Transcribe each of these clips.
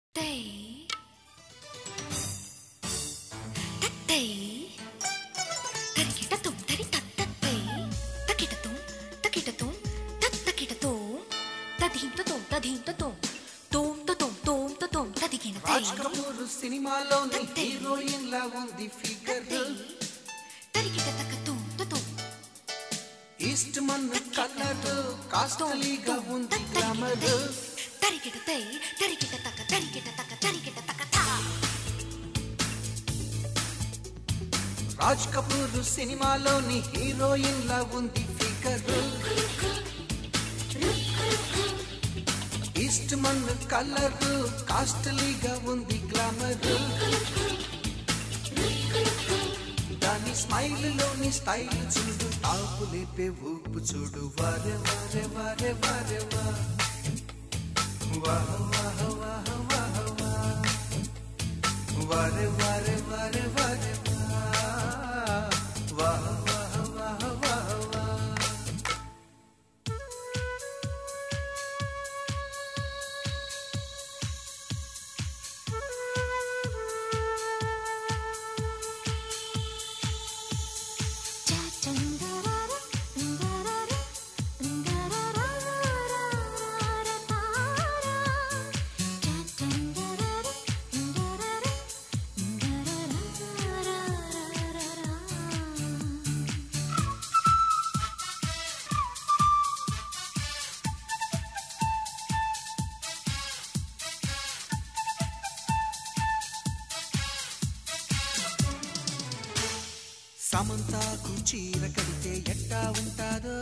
Tay Tắt tay Tarikita tum tari tat tat tay Takita tum Takita tum Tat takita tum Tadim ta tum tadim ta tum Tum ta tum tum ta tum Tadigina tay Raj Kapoor సినిమాలోని అంతే. Heroine లా ఉంది figure Tay Tarikita taka tum ta tum Eastman colour కాస్ట్లీగా ఉంది glamour తరికిట తై తరికిట తక తరికిట తక తరికిట తక తా రాజ్ కపూర్ సినిమాలోని హీరోయిన్ లా ఉంది ఫిగర్ ఈస్ట్ మన్ కలర్ కాస్ట్లీగా ఉంది గ్లామర్ దాని స్మైల్ లోని స్టైల్ చూడు తాపు లేపే ఊపు చూడు వారే వారే వారే వారే వా వాహ వాహ వాహ వాహ వా వారే వారే వారే వారే వా వాహ వాహ వాహ వాహ వా సమంతాకు చీర కడితే ఎట్టా ఉంటాదో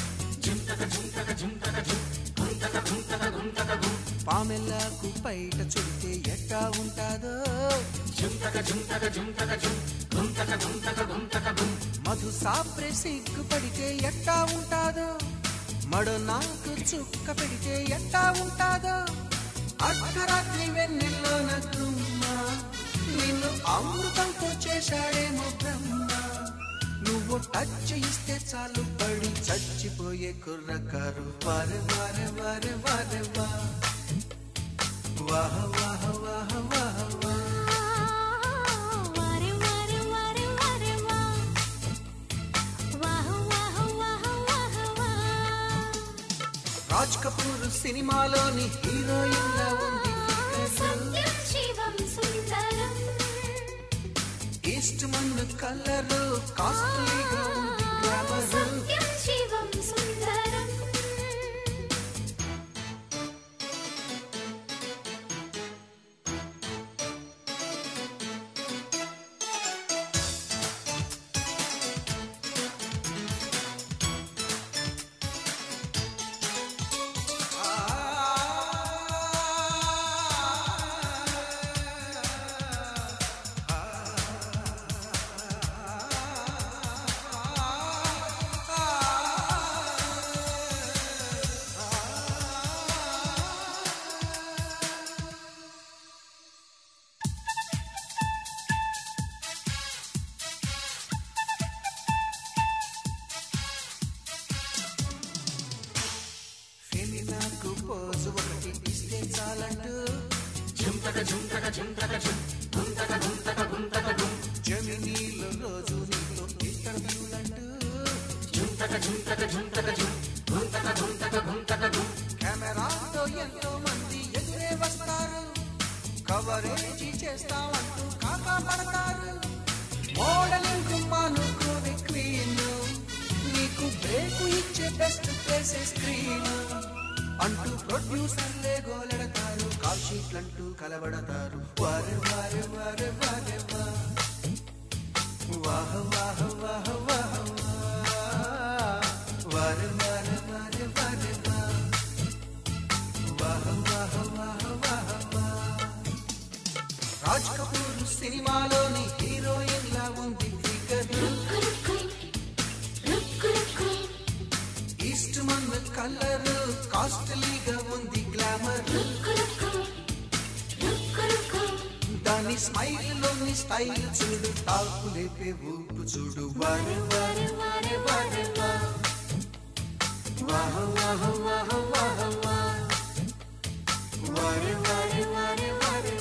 పామెల్లాకు పైట చుడితే ఎట్టా ఉంటాదో మధు సాప్రె సిగ్గు పడితే ఎట్టా ఉంటాదో మడ నాకు చుక్క పెడితే ఎట్టా ఉంటాదో అర్ధరాత్రి వెన్నెల్లో నగ్గుమ్మ నిన్ను అమృతంతో చేశాడేమో బ్రహ్మ నువ్వు టచ్ ఇస్తే చాలు పడి చచ్చిపోయే కుర్రకారు వారే వారే వారే వారే వా వాహ వాహ వాహ వాహ వా వారే వారే వారే వారే వా వాహ వాహ వాహ వాహ వా రాజ్ కపూర్ సినిమాలోని హీరోయిన్ లా ఉంది figure. Satyam Shivam Sundaram Eastman colour కాస్ట్లీగా ఉంది గ్లామర్ సత్యం శివం సుందరం ఫెమినాకు పోజు ఒకటి ఇస్తే చాలంటూ జమినీలో రోజు నీతో ఇంటర్వ్యూలంటూ కెమెరాతో ఎంతో మంది ఎదురే వస్తారు కవరేజీ చేస్తామంటూ కాకా పడతారు మోడలింగ్ మానుకోని క్వీన్ నీకు బ్రేక్ ఇచ్చే బెస్ట్ ప్లేసే స్క్రీన్ అంటూ ప్రొడ్యూసర్లే గోలెడతారు కాల్ షీట్లంటూ కలబడతారు వారే వారే వారే వారే వా వాహ వాహ వాహ వాహ వా వారే వారే వారే వారే వా వాహ వాహ వాహ వాహ వా రాజ్ కపూర్ సినిమాలోని హీరోయిన్ లా ఉంది ఫిగర్ ఈస్ట్ మన్ కలర్ కాస్ట్లీగా ఉంది గ్లామర్ దాని స్మైల్ లోని స్టైల్ చూడు తాకు లేపే ఊపు చూడు వారే వారే వారే వారే వా వాహ వాహ వాహ వాహ వా వారే వారే వారే వారే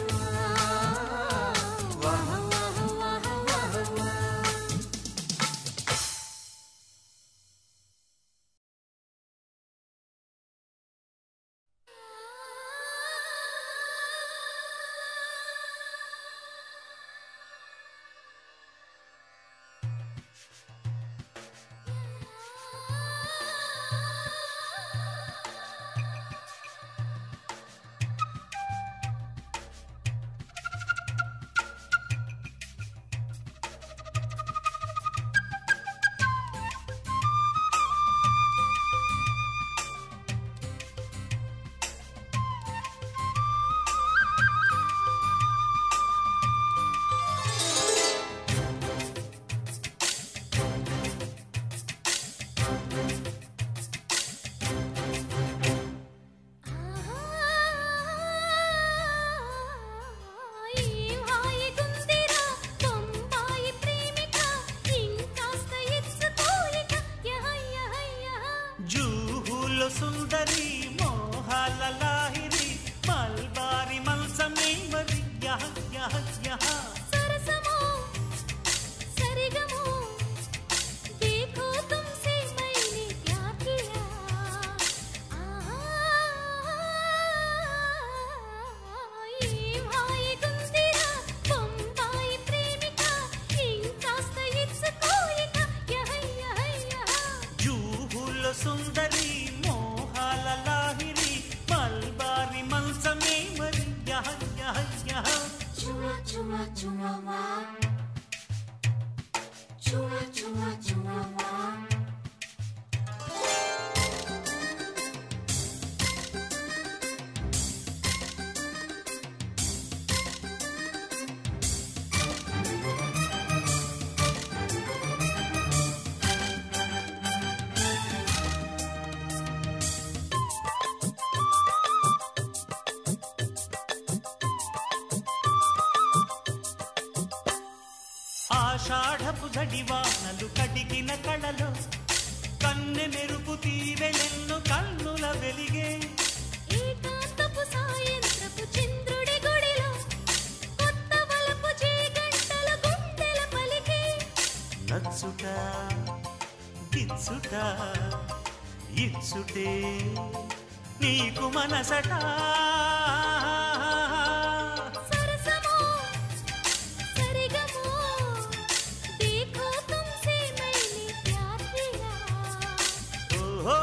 chua chua chua chua chua ఆషాఢపు జడివానలు కడిగిన కళలో కన్నె మెరుపు తీవెనెన్ను కన్నుల వెలిగే ఏకాంతపు సాయంత్రపు చంద్రుడి గుడిలో కొత్త వలపు చేగంటల గుండెల పలికే నచ్చుట గిచ్చుట ఇచ్చుటే నీకు మనసట సరసమో సరిగమో देखो तुमसे मैंने प्यार किया ఓహో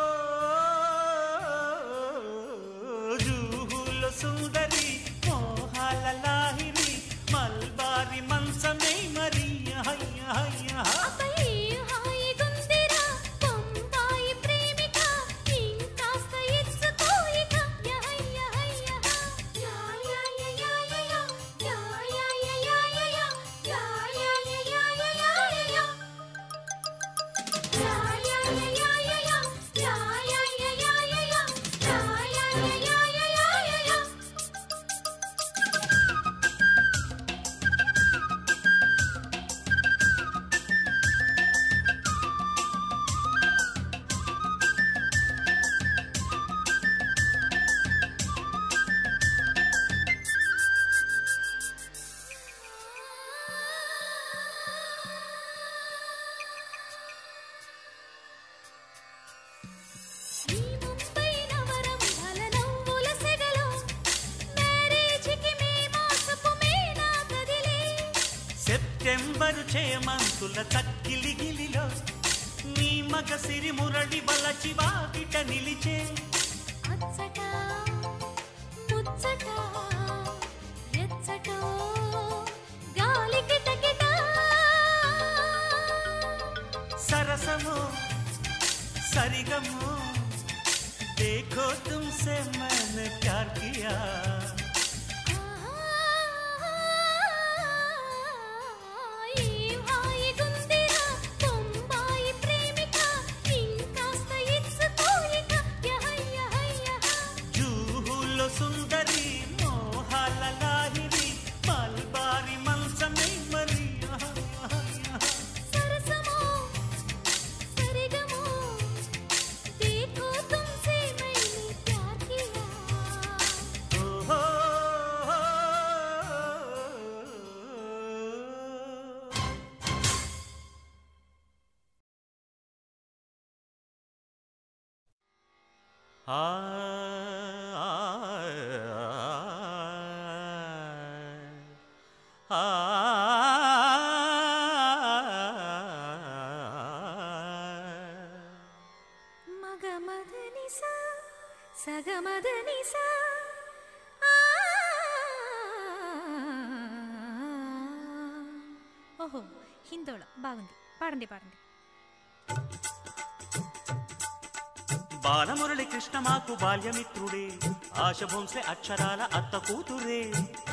జూహుల సుందరి మోహాల లాహిరి మల్బారి మంచమే మరి హయ్య హయ్య అపై హాయి గుందిరా బొంబాయి ప్రేమిక ఇంకాస్త ఇచ్చుకోయిక యహ యహ యహ యా యా యా యా యా యా యా యా యా యా యా యా యా యా యా యా యా ఈ ముంబై నవరం నవ్వుల సెగలో మ్యారేజ్కి మే మాసపు మేనా కదిలే సెప్టెంబరు చేమంతుల చక్కిలి గిలిలో నీ మగ సిరి మురడి బలచి వాకిట నిలిచే అచ్చట ముచ్చట ఎచ్చటో గాలి కిటకిట సరసము సరిగము देखो तुमसे मैंने प्यार किया ఈ హాయి గుందిరా బొంబాయి ప్రేమిక ఇంకాస్త ఇచ్చుకోయిక యహ యహ యహ జూహులో సుందరి మోహాల లాహిరి మల్బారి మంచమే మరి ఆహా, ఆహా, ఆహా. సరసమో సరిగమో देखो तुमसे मैंने प्यार किया ఓహో ఆ మగమదనిసా సగమదనిసా ఓహో హిందోళ బాగుంది పాడండి పాడండి బాలమురళి కృష్ణ మాకు బాల్యమిత్రుడే ఆశ భోంసే అక్షరాల అత్త కూతురే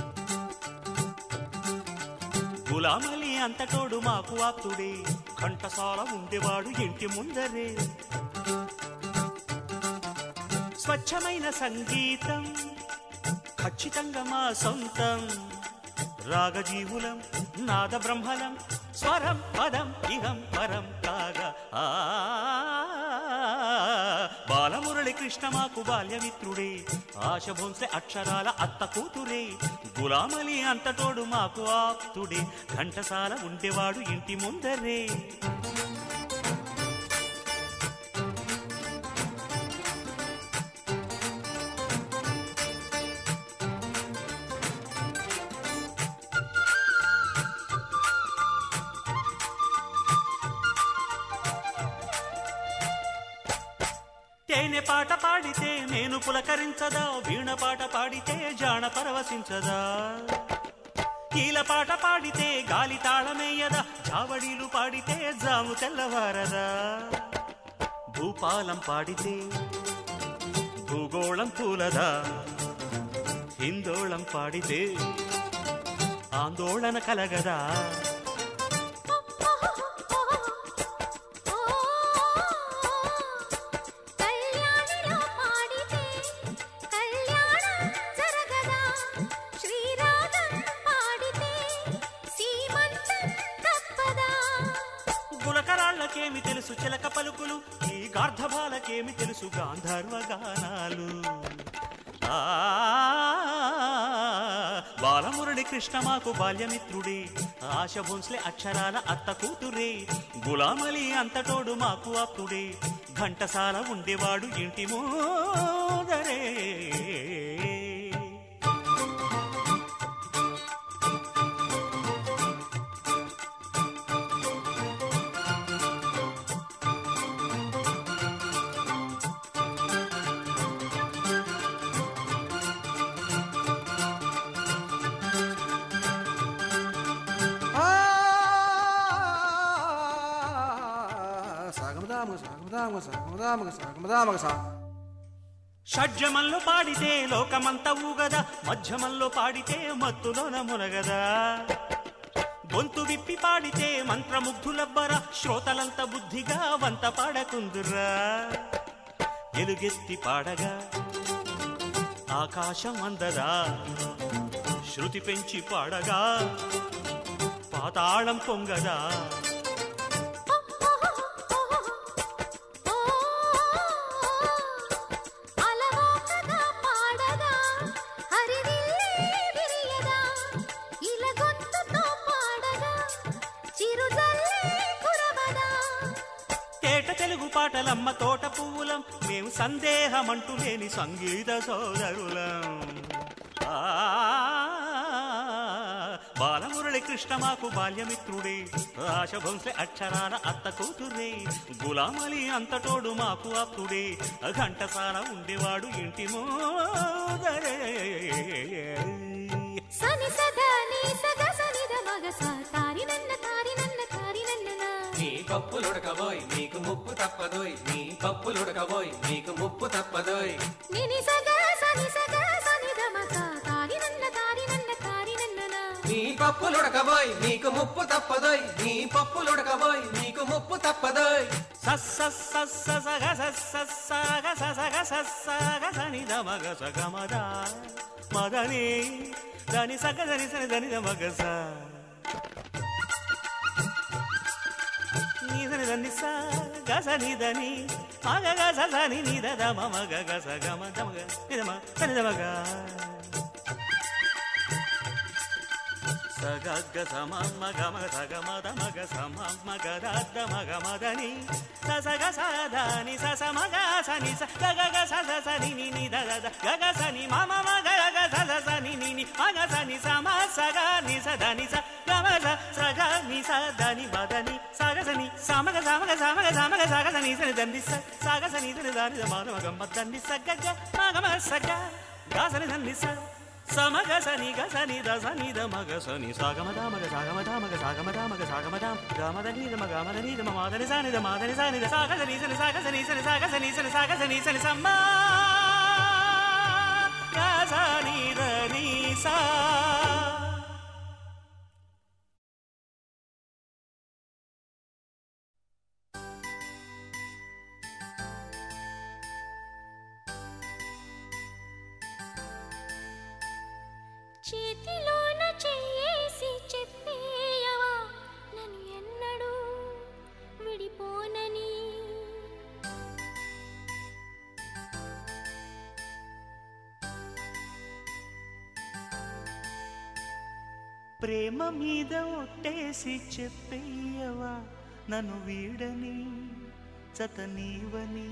గులామలి అంతటోడు మాకు ఆప్తుడే ఘంటసాల ఉండేవాడు ఇంటి ముందరే స్వచ్ఛమైన సంగీతం ఖచ్చితంగా మా సొంతం రాగజీవులం నాద బ్రహ్మలం స్వరం పదం ఇహం పరం కాగా ఆ బాలమురళి కృష్ణ మాకు బాల్యమిత్రుడే ఆశ భోంసే అక్షరాల అత్త కూతురే గులామలి అంతటోడు మాకు ఆప్తుడే ఘంటసాల ఉండేవాడు ఇంటి ముందరే తేనె పాట పాడితే నేను పులకరించదా వీణ పాట పాడితే జాణ పరవశించదా ఈల పాట పాడితే గాలి తాళమేయదా జావడీలు పాడితే జాము తెల్లవారదా భూపాలం పాడితే భూగోళం పూలదా హిందోళం పాడితే ఆందోళన కలగదా కళ్యాణిలో పాడితే కళ్యాణం జరగదా శ్రీరాగం పాడితే సీమంతం తప్పదా గులకరాళ్ళకేమి తెలుసు చిలక పలుకులు ఈ గార్ధబాలకేమి తెలుసు గాంధర్వ గానాలు ఆ, బాలమురళి కృష్ణ మాకు బాల్యమిత్రుడే ఆశ భోన్స్లే అక్షరాల అత్త కూతురే గులామలి అంతటోడు మాకు ఆప్తుడే ఘంటసాల ఉండేవాడు ఇంటి మోదరే సాగమదామగ సాగమదామగ సాగమదామగ సాగమదామగ సా షడ్జమంలో పాడితే లోకమంతా ఊగదా మధ్యమంలో పాడితే మత్తులోన మునగదా గొంతు విప్పి పాడితే మంత్రముగ్ధులబ్బరా శ్రోతలంత బుద్ధిగా వంత పాడకుందురా ఎలుగెత్తి పాడగా ఆకాశం అందదా శృతి పెంచి పాడగా పాతాళం పొంగదా అలవాకగా పాడగా హరివిల్లే విరియదా ఇల గొంతుతో పాడగా చిరుజల్లే కురవదా తేట తెలుగు పాటలమ్మ తోట పువ్వులం మేము సందేహమంటూ లేని సంగీత సోదరులం ఆ, బాలమురళి కృష్ణ మాకు బాల్యమిత్రుడే రాశభంశ అక్షరాల అత్త కూతురే గులామలి అంతటోడు మాకు ఆప్తుడే ఘంటసాల ఉండేవాడు ఇంటి మోదరే సని సదా నీ సగ సనిద మగ సా తారి నన్న తారి నన్న తారి నన్ననా నీ పప్పులుడకబోయ్ నీకు ముప్పు తప్పదోయ్ నీ పప్పులుడకబోయ్ నీకు ముప్పు తప్పదోయ్ నిని సగ సని సగ సనిద మగ తారి నన్న తారి నన్న తారి నన్ననా నీ పప్పులుడకబోయ్ నీకు ముప్పు తప్పదోయ్ నీ పప్పులుడకబోయ్ నీకు ముప్పు తప్పదోయ్ సస్స సస్స సగ సస్స సగ సగ సస్సగ సని మగ సగమద మదని దని సగ దని సని దని మగ స నీ దని దని స గ స ని దని మగ గ స స ని ని ద ద మ మ గ గ స గ మ ద మ గ ని ద మ సని ద మ గ సగ గ స మ మ గ మ స గ మ ద మ గ స మ మ గ ద ద మ గ మ ద ని స స గ స ద ని స స మ గ స ని స గ గ గ స స స ని ని ని ద ద ద గ గ స ని మ మ మ గ గ గ స స స ని ని ని మ గ స ని స మ స గ ని స ద ని స గ మ స స గ ని స ద ని మ ద ని స గ స ని స మ గ స మ గ స మ గ స మ గ స గ స ని స ని ద ని స స గ స ని ద ని ద ని ద మ ద మ గ మ ద ని స గ గ మ గ మ స గ గ స ని ద ని స సమగ సని గ సని ద సని ద మగ సని సాగమ ద మగ సాగమ ద మగ సాగమ ద మగ సాగమ ద గమ ద ని ద మగ మ ద ని ద మ మ ద ని సని ద మ ద ని సని ద సాగ సని సని సాగ సని సని సాగ సని సని సాగ సని సని సమ్మ గ సని ద ని సా చేతిలోన చెయ్యేసి చెప్పేయవా నన్ను ఎన్నడూ విడిపోనని ప్రేమ మీద ఒట్టేసి చెప్పేయవా నన్ను వీడని చతనీవని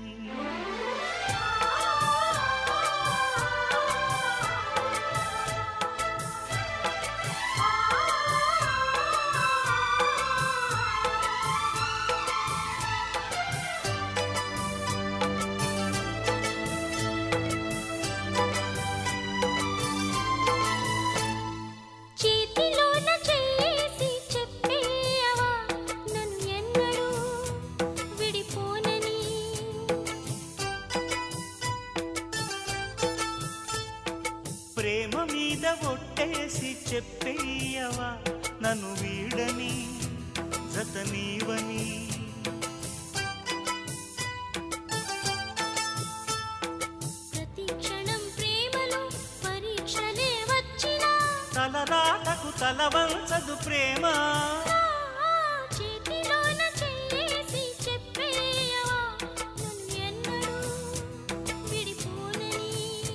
చేతిలోన మీద ఒట్టేసి చెప్పేయవా నన్ను వీడని జత నీవని ప్రతి క్షణం ప్రేమలో పరీక్షలే వచ్చినా తలరాటకు తల వంచదు ప్రేమ ఆ చేతిలోన చెయ్యేసి చెప్పేయవా నన్ను ఎన్నడూ విడిపోనని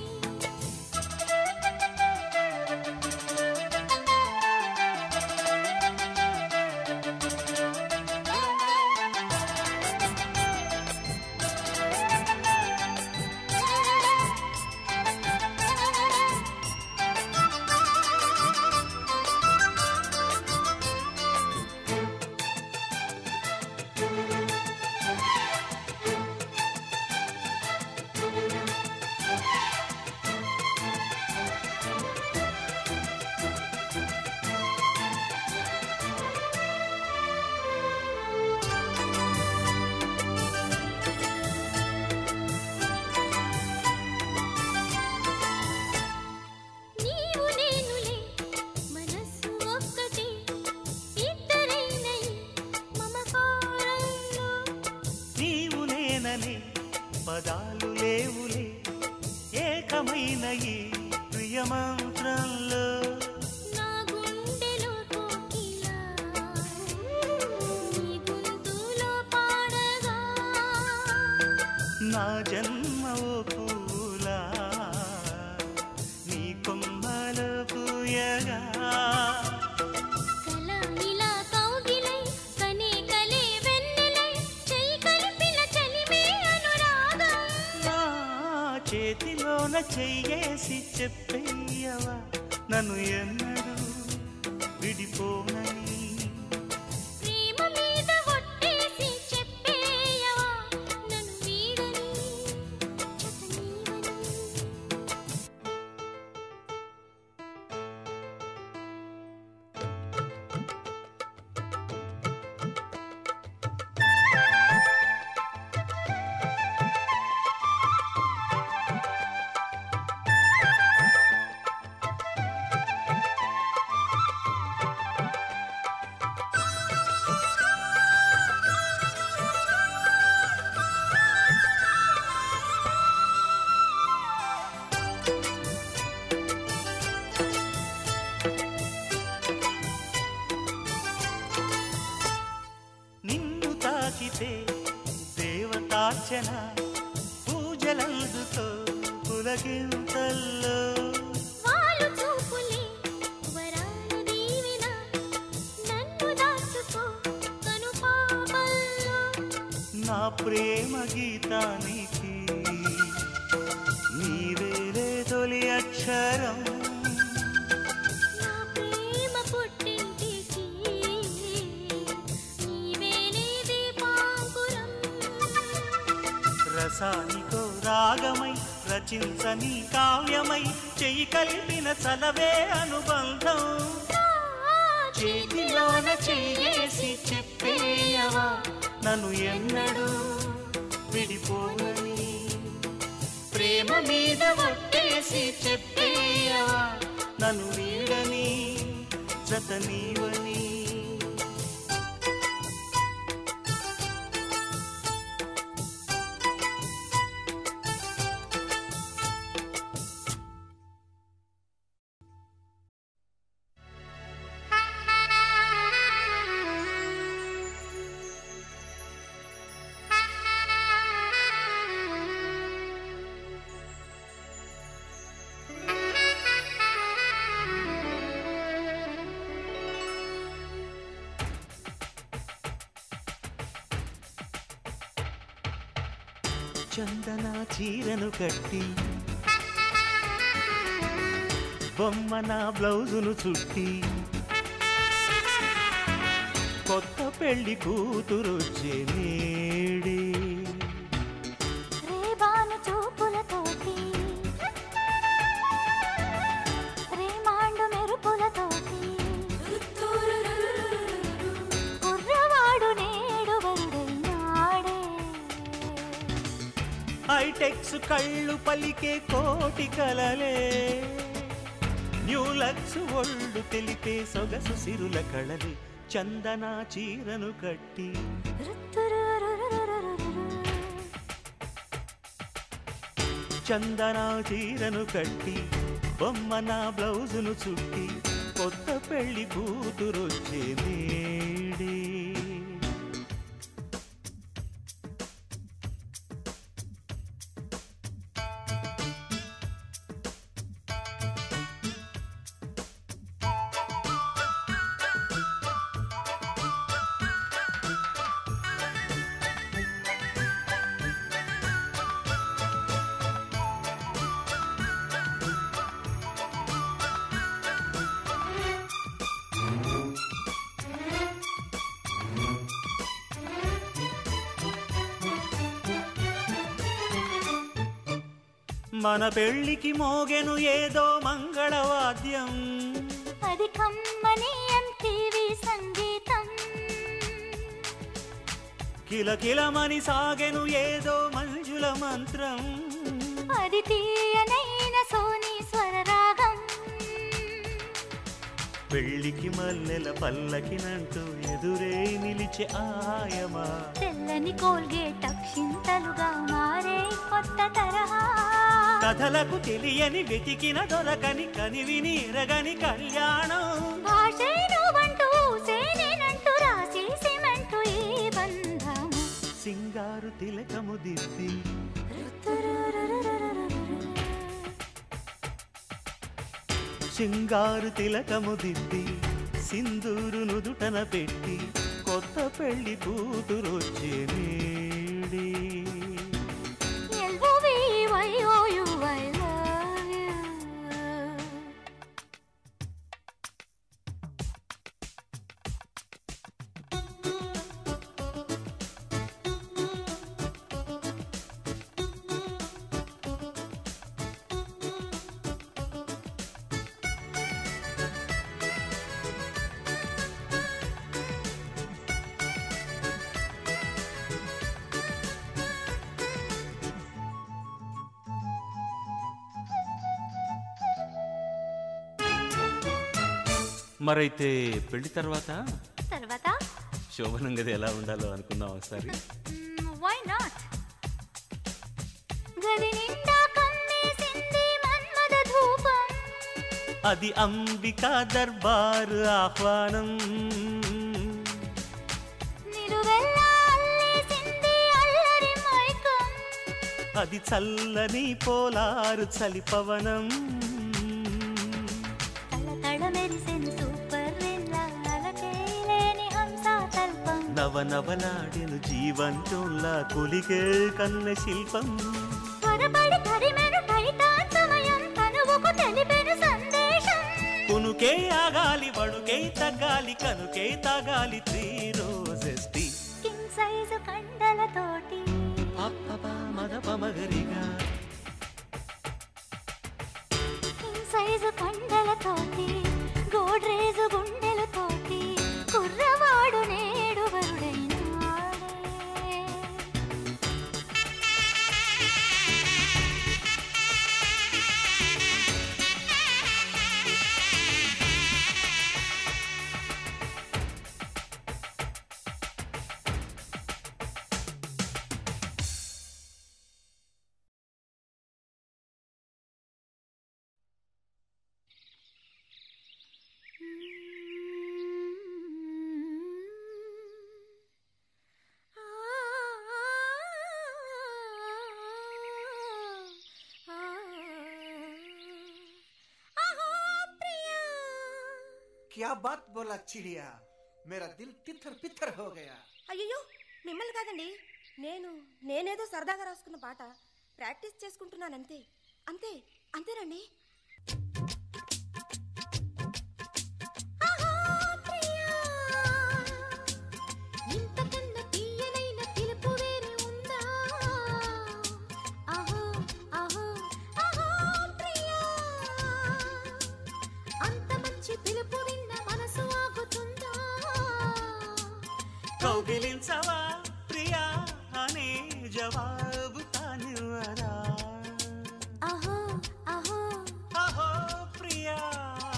నీవు నేనులే మనసు ఒక్కటే ఇద్దరైనై మమకారంలో నీవు నేననే పదాలు లేవులే ఏకమైన ఈ ప్రియమంత్రంలో నా గుండెలో కోకిలా నీ గొంతులో పాడగా నా జన్మ ఓ పూలా నీ కొమ్మలో పూయగా కల ఇలా కౌగిలై కనే కలే వెన్నెలై చెయ్యి కలిపిన చలిమే అనురాగం నా చేతిలోన చెయ్యేసి చెప్పేయవా నన్ను ఎన్నడూ విడిపోనని ప్రేమ మీద ఒట్టేసి చెప్పేయవా నన్ను వీడని జత నీవని నిన్ను తాకితే దేవతార్చన పూజలందుతో పులకింతల్లో వాళ్ళు చూపులే వరాలు దీవెన నన్ను దాచుకో కను పాపల్లో నా ప్రేమ గీతానికి నీవేలే తొలి అక్షరం నా ప్రేమ పుట్టింటికి నీవేలే దీపాంకురం రసానికో రాగమై రచించని కావ్యమై చెయ్యి కలిపిన చలవే అనుబంధం చేతిలోన చెయ్యేసి చెప్పేయవా నన్ను ఎన్నడూ విడిపోనని ప్రేమ మీద ఒట్టేసి చెప్పేయవా నన్ను వీడని జత నీవని చందన చీరను కట్టి బొమ్మ నా బ్లౌజును చుట్టి కొత్త పెళ్లి కూతురొచ్చే నేడే రేబాను చూపులతోటి రేమాండు మెరుపులతోటి కుర్రవాడు నేడు వరుడైనాడే హైటెక్స్ కళ్ళు పలికే కోటి కలలే న్యూ లక్స్ ఒళ్ళు తెలిపే సొగసు సిరుల కళలి చందన చీరను కట్టి చందన చీరను కట్టి బొమ్మ నా బ్లౌజును చుట్టి కొత్త పెళ్లి కూతురొచ్చే నేడే మన పెళ్లికి మోగెను ఏదో మంగళవాద్యం అది కమ్మని ఎంటీవీ సంగీతం కిలకిలమని సాగెను ఏదో మంజుల మంత్రం అది తీయనైన సోనీ స్వరరాగం పెళ్లికి మల్లెల పల్లకినంటూ ఎదురే నిలిచే ఆయమా తెల్లని కోల్గేట్ అక్షింతలుగా మారే కొత్త తరహా కథలకు తెలియని వెతికిన దొరకని కనివిని ఎరగని కళ్యాణం భాషేను వంటూ సేనేనంటూ రాసి సిమెంటు ఈ బంధము సింగారు తిలకము దిద్ది సింగారు తిలకము దిద్ది సింధూరు నుదుటన పెట్టి కొత్త పెళ్లి కూతురొచ్చే నేడే L-O-V-Y-O-U, I love you. మరైతే పెళ్లి తర్వాత తర్వాత శోభనం గది ఎలా ఉండాలో అనుకుందాం ఒకసారి వై నాట్ గది నిండా కమ్మేసింది మన్మద ధూపం అది అంబికా దర్బారు ఆహ్వానం నిలువెల్లా అల్లేసింది అల్లరి మైకం అది చల్లని పోలారు చలిపవనం తళతళ మెరిసెను సూపర్ విల్లా అలకేలేని హంసా తల్పం నవనవలాడెను జీవంతోలా కొలిగే కన్న శిల్పం త్వరపడి తరిమెను టైటాన్ సమయం తనువుకు తెలిపెను సందేశం కునుకే ఆగాలి వణుకే తగ్గాలి కనుకే తాగాలి three roses tea king size కండలతోటి మదపమగరిగా కింగ్ సైజు కండలతోటి గోడ్రేజు గుండెలతోటి కుర్రవాడు నేడు వరుడైనాడే क्या बात बोला चिड़िया मेरा दिल तिथर पिथर हो गया అయ్యో మిమ్మల్ని కాదండి నేను నేనేదో సరదాగా రాసుకున్న పాట ప్రాక్టీస్ చేసుకుంటున్నానంతే అంతే అంతేనండి ఇంతకన్నా తీయనైన పిలుపు వేరే ఉందా అహో అహో అహో ప్రియా అంత మంచి పిలుపు విన్న మనసు ఆగుతుందా కౌగిలించవా ప్రియా అనే జవాబు తానివ్వరా అహో అహో అహో ప్రియా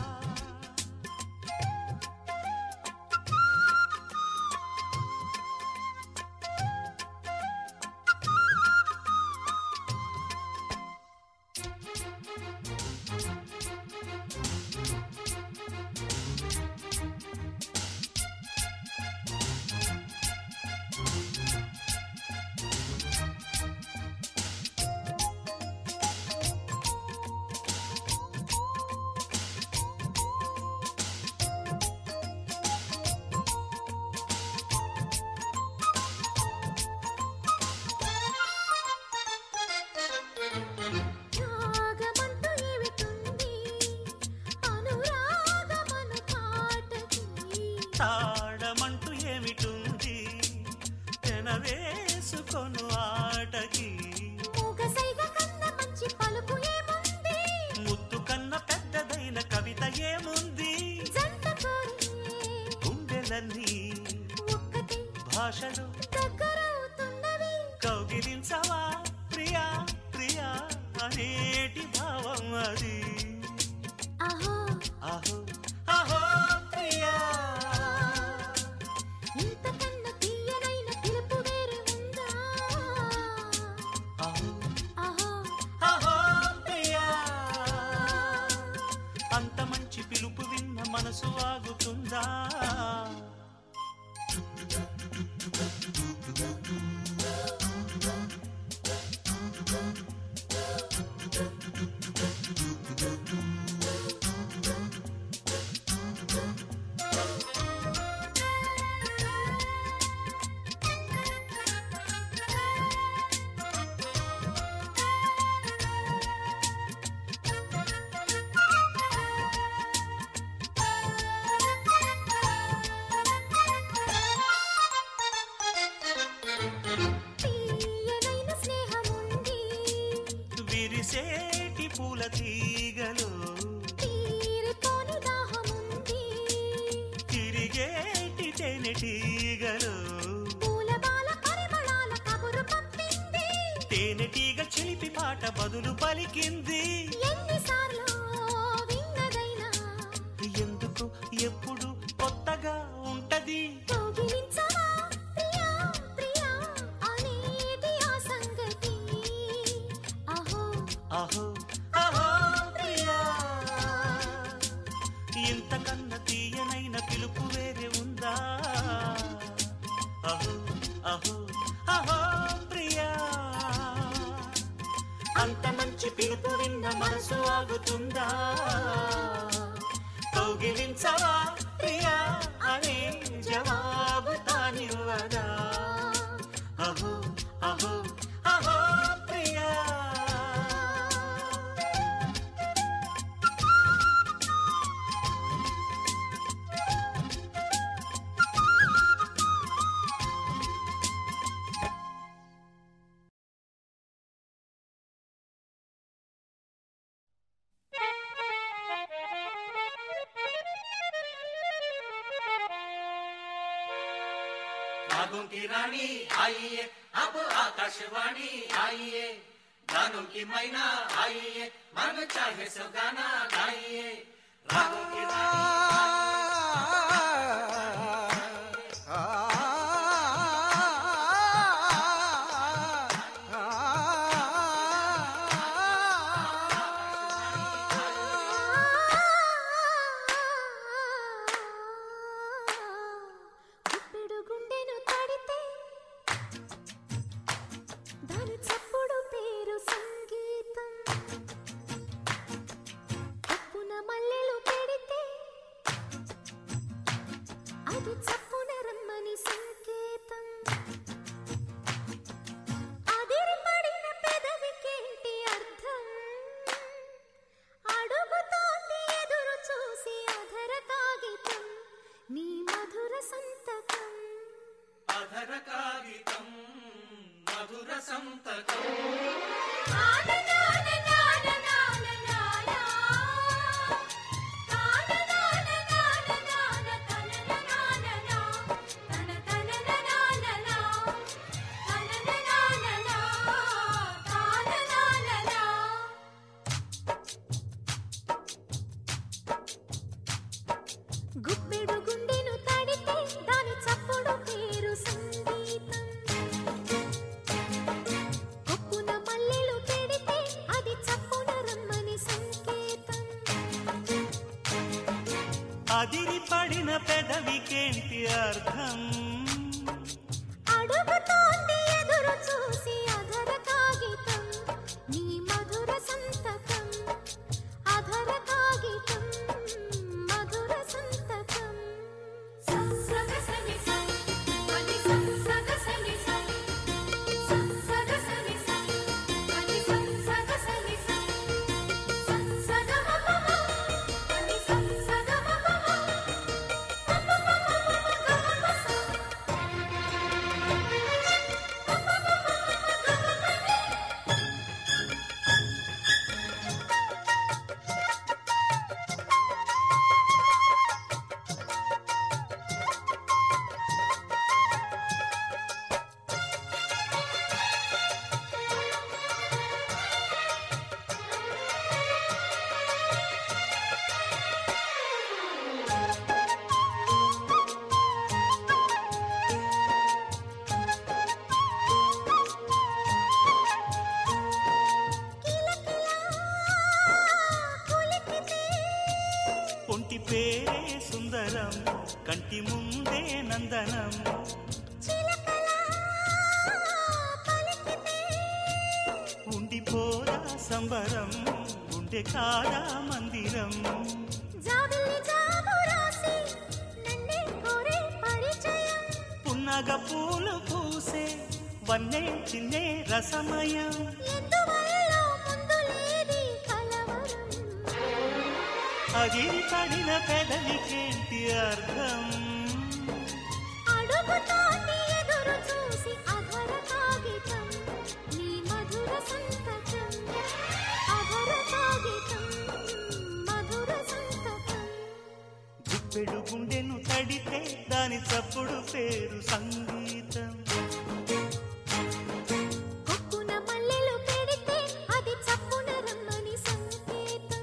తాడమంటూ ఏమిటుంది పెనవేసుకొను ఆటకి మూగసైగ కన్న మంచి పలుకు ఏముంది ముద్దు కన్న పెద్దదైన కవిత ఏముంది జంట కోరి గుండెలన్నీ ఒక్కటే భాషలో దగ్గరవుతున్నవి కౌగిలించవా ప్రియా ప్రియా అనేటి భావం అది అహో అహో అహో ప్రియా ఇంతకన్నా తీయనైన పిలుపు వేరే ఉందా అహో అహో అహో ప్రియా అంత మంచి పిలుపు విన్న మనసు ఆగుతుందా తీయనైన స్నేహముంది విరిసేటి పూల తీగలు తీరిపోని దాహముంది తిరిగేటి తేనెటీగలు పూలబాల పరిమళాల కబురు పంపింది తేనెటీగ చిలిపి పాట బదులు పలికింది ఎన్నిసార్లు విన్నదైనా ఎందుకు ఎప్పుడు కొత్తగా ఉంటది కౌగిలించవా ప్రియా ప్రియా అనేది ఆ సంగతి అహో అహో అహో ప్రియా ఇంతకన్నా తీయనైన పిలుపు వేరే ఉందా అహో అహో అహో ప్రియా అంత మంచి పిలుపు విన్న మనసు ఆగుతుందా కౌగిలించవా ప్రియా అనే జవాబు తానివ్వదా అహో అహో అహో ప్రియా बागों की रानी आइए अब आकाशवाणी आइए गानों की मैना आइए मन चाहे सो गाना गाइए रागों की रानी గుప్పెడు గుండెను తడితే దాని చప్పుడు పేరు సంగీతం తప్పున మల్లెలు పెడితే అది చప్పున రమ్మని సంకేతం అదిరిపడిన పెదవికేంటి అర్థం అడుగుతోంది ఎదురు చూసి అధర కాగితం నీ మధుర సంతకం అధర కాగితం మధుర సంతకం గుప్పెడు గుండెను తడితే దాని చప్పుడు పేరు సంగీతం కొప్పున మల్లెలు పెడితే అది చప్పున రమ్మని సంకేతం అదిరి పడిన పెదవికేంటి అర్థం అడుగుతోంది ఎదురు చూసి అధర కాగితం నీ మధుర సంతకం అధర కాగితం మధుర సంతకం సగసని సై పని సగసని సై సగసని సై పని సగసని సై సగమపమ పని సగమపమ ఒంటి పేరే సుందరం కంటి ముందే నందనం ఉండిపోరా సంబరం గుండె కాదా మందిరం పున్నగ పూలు పూసే వన్నే చిన్నే రసమయం అగిరి పడిన పెదవికేంటి అర్థం అడుగుతోంది ఎదురు చూసి అధర కాగితం నీ మధుర సంతకం అధర కాగితం మధుర సంతకం గుప్పెడు గుండెను తడితే దాని చప్పుడు పేరు సంగీతం కొక్కున మల్లెలు పెడితే అది చప్పున రమ్మని సంకేతం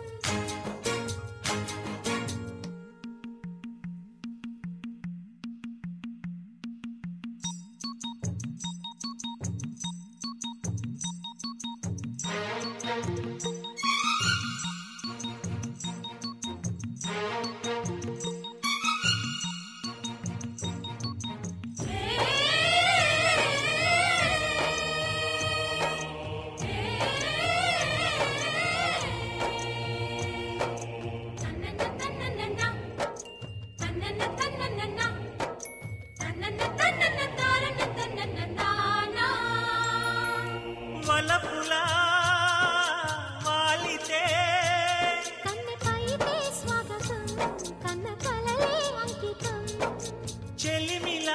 వలపులా వాలితే కన్నెపైతే స్వాగతం కన్న కలలే అంకితం చెలిమిలా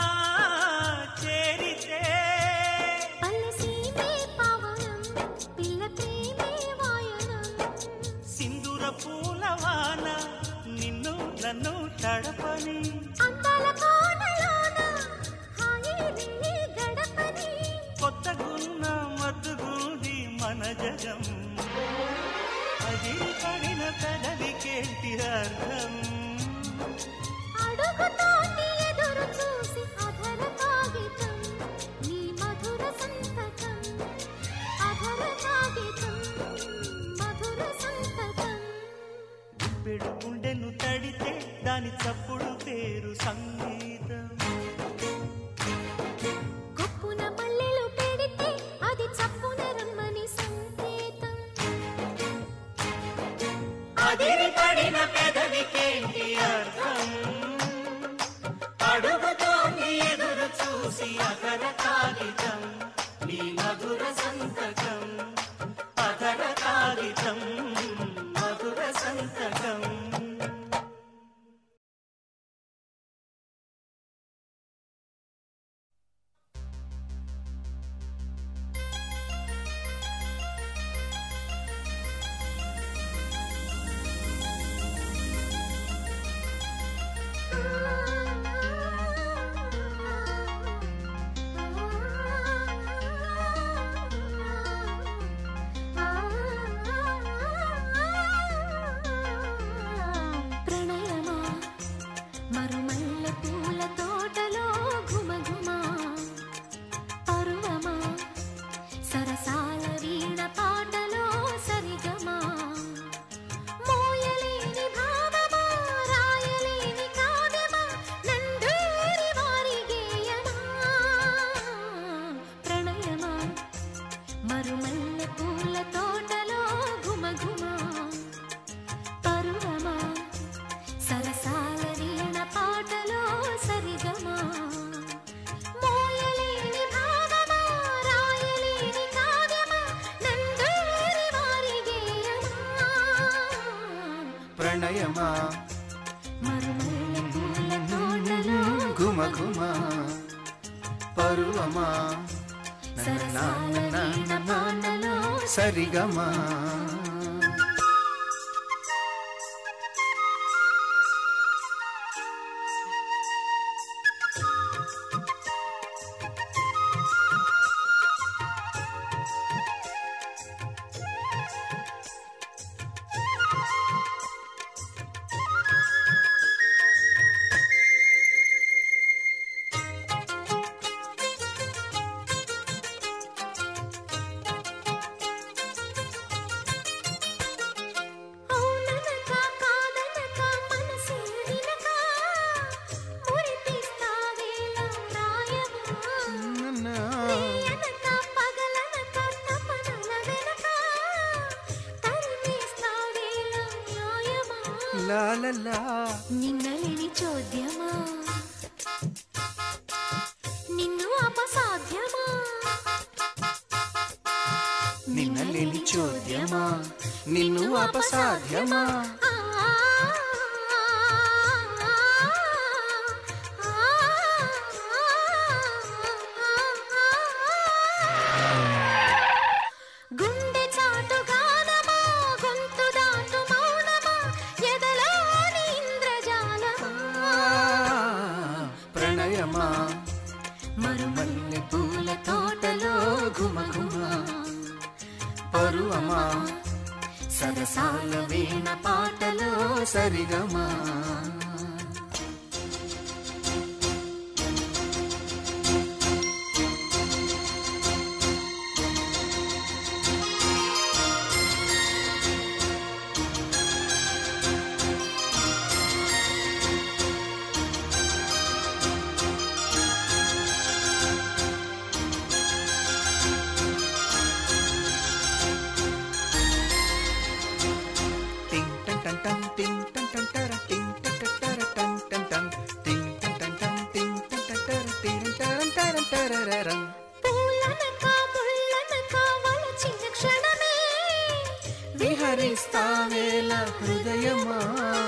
చేరితే పల్లె సీమే పావనం పిల్ల ప్రేమే వాయనం సింధుర పూలవాన నిన్ను నన్ను తడపని అందాల కోనలోన హాయి రిల్లి గడపని కొత్తగున్న మత్తుగుంది మన జగం అది పడిన పెదవికేంటి అర్థం అడుగుతోంది ఎదురు చూసి అధర కాగితం నీ మధుర సంతకం అధర కాగితం మధుర సంతకం పెడు గుండెను తడితే దాని చప్పుడు పేరు సంగీతం కొప్పున మల్లెలు పెడితే అది చప్పున రమ్మని సంకేతం అదిరి పడిన పెదవికేంటి అర్థం అడుగుతోంది ఎదురు చూసి అధర కాగితం నీ మధుర సంతకం అధర కాగితం మధుర సంతకం ప్రణయమా మరుమల్లె పూల తోటలో ఘుమఘుమా పరువమా సరసాల వీణ పాటలో సరిగమా మోయలేని భావమా రాయలేని కావ్యమా నందూరి వారి గేయమా ప్రణయమా మరుమల్లె పూల తోటలో ఘుమఘుమా పరువమా సరసాల వీణ పాటలో సరిగమా మోయలేని భావమా రాయలేని కావ్యమా నందూరి వారి గేయమా ప్రణయమా మరుమల్లె పూల తోటలో ఘుమ ఘుమ పరువమా సరసాల వీణ పాటలో సరిగమా ఆ లలలా నిన్నలేని చోద్యమా నిన్ను అపసాధ్యమా నిన్నలేని చోద్యమా నిన్ను అపసాధ్యమా ఆ, ఆ, ఆ, గుండె చాటు గానమా గొంతు దాటు మౌనమా ఎదలోని ఇంద్రజాలమా ప్రణయమా మరుమల్లె పూల తోటలో ఘుమఘుమ పరువమా సరసాల వీణ పాటలో సరిగమా టింగ్ టం టం టం టింగ్ టం టం టర టింగ్ టం టం టర టం టం టం టింగ్ టం టం టం టింగ్ టం టం టర టింగ్ టరం టరం టరరరం పూలనక ముళ్ళనక వలచిన క్షణమే విహరిస్తావేల హృదయమా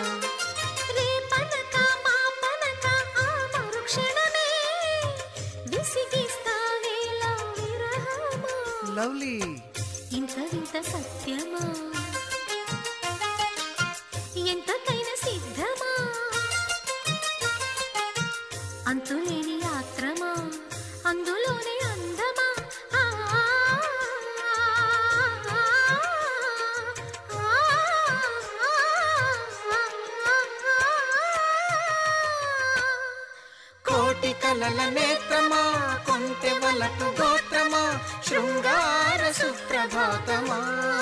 రేపనక మాపనక ఆ మరుక్షణమే విసిగిస్తావేల విరహమా లవ్లీ ఇంత వింత సత్యమా ఎంతకైనా సిద్ధమా అంతులేని యాత్రమా అందులోనే అందమా ఆ, కోటి కలల నేత్రమా కొంటె వలపు గోత్రమా శృంగార సుప్రభాతమా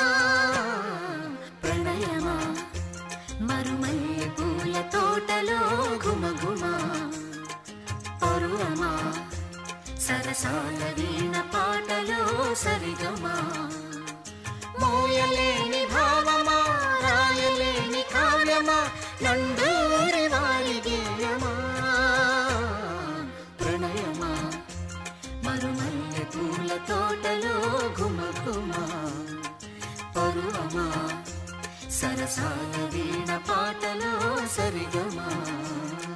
ప్రణయమా మరుమల్లె పూల తోటలో ఘుమఘుమ పరువమా సరసాల వీణ పాటలో సరిగమా మోయలేని భావమా రాయలేని కావ్యమా నండూరి వారి గేయమా ప్రణయమా మరుమల్లె పూల తోటలో ఘుమఘుమ పరువమా సరసాల వీణ పాటలో సరిగమా